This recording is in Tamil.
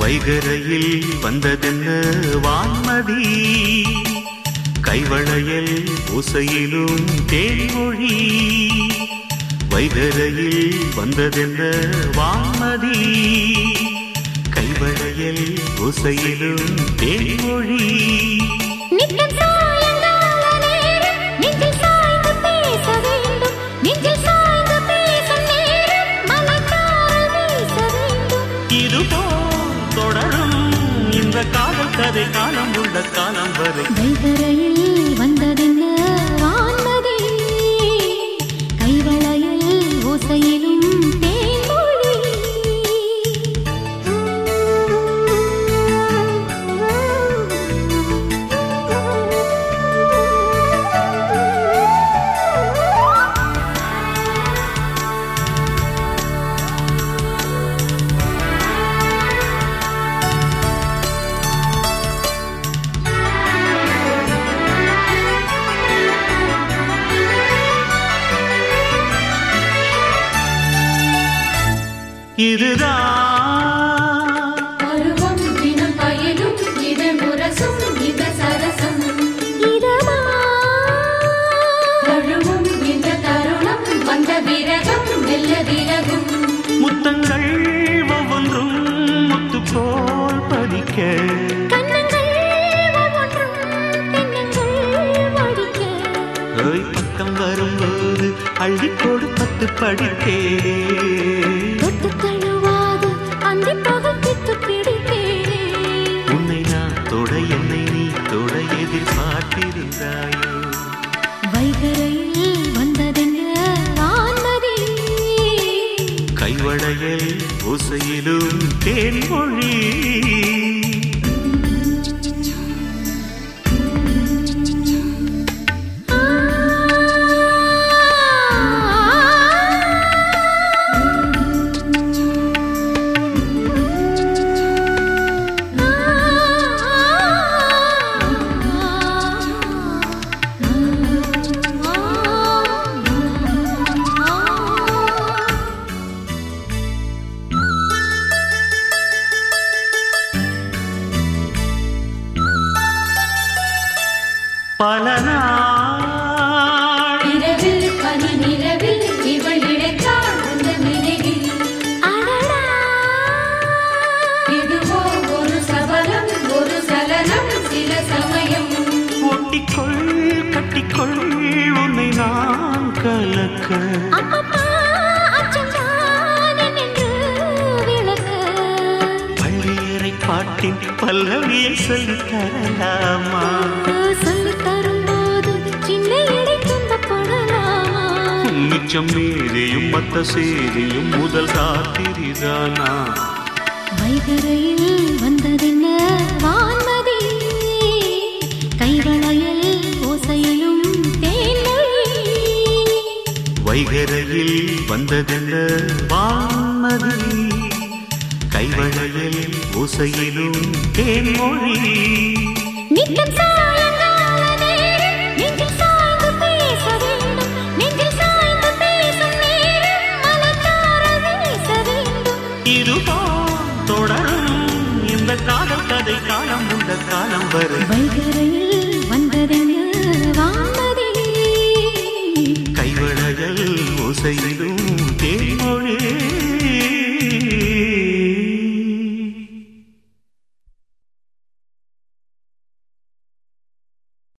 வைகரையில் வந்ததென்ன வான்மதி கைவளையல் ஓசையிலும் தேன்மொழி வைகரையில் வந்ததென்ன வான்மதி கைவளையல் ஓசையிலும் தேன்மொழி நித்தம் சாயங்கால நேரம் நெஞ்சில் சாய்ந்து பேச வேண்டும் நெஞ்சில் சாய்ந்து பேசும் நேரம் மனத்தால் வீச வேண்டும் இதுபோல் தொடரும் இந்த காதல் கதை காலம் உள்ள காலம் வரை வைகரையில் வந்ததென்ன வான்மதி கைவளையல் ஓசையிலும் தேன்மொழி இதுதான் பருவம் தினம் பயனும் இதழ் முரசும் இந்த சரசம் இதமா தழுவும் இந்த தருணம் வந்த விரகம் மெல்ல விலகும் முத்தங்கள் ஒவ்வொன்றும் முத்து போல் பதிக்க கண்ணங்கள் ஒவ்வொன்றும் தென்னங்கள் வடிக்க ஓய் பக்கம் வரும்போது அள்ளிக்கோடு பத்து படித்தே தொட்டு தழுவாது அந்தி பகத்தித்து பிடித்தேனே உன்னை நான் தொட என்னை நீ தொட எதிர்பார்த்திருந்தாயோ வைகரையில் வந்ததென்ன வான்மதி கைவளையல் ஓசையிலும் தேன்மொழி பல நாள் இரவில் பனி நிலவில் இவள் இழைத்தாள் உந்த நினைவில் அடடா இதுவோ ஒரு சபலம் ஒரு சலனம் சில சமயம் ஒட்டிக்கொள் கட்டிக்கொள் உன்னை நான் கலக்க அப்பப்பா அச்சம்தான் என்று விளக்க பள்ளியறை பாட்டின் பல்லவியை சொல்லித் தரலாமா சொல்லித் தரும்போது சின்ன இடை துன்பப்படலாமா மிச்சம் மீதியும் மத்த சேதியும் முதல் ராத்திரிதானா வைகரையில் வந்ததென்ன வான்மதி கைவளையல் ஓசையிலும் தேன்மொழி வைகரையில் வந்ததென்ன வான்மதி கைவளையல் ஓசையிலும் தேன்மொழி நித்தம் சாயங்கால நேரம் நெஞ்சில் சாய்ந்து பேச வேண்டும் நெஞ்சில் சாய்ந்து பேசும் நேரம் மனத்தார வீச வேண்டும் இதுபோ தொடரும் இந்த காதல் கதை காலம் உள்ள காலம் வரை வைகரையில் வந்ததென்ன வான்மதி கைவளையல் ஓசையிலும்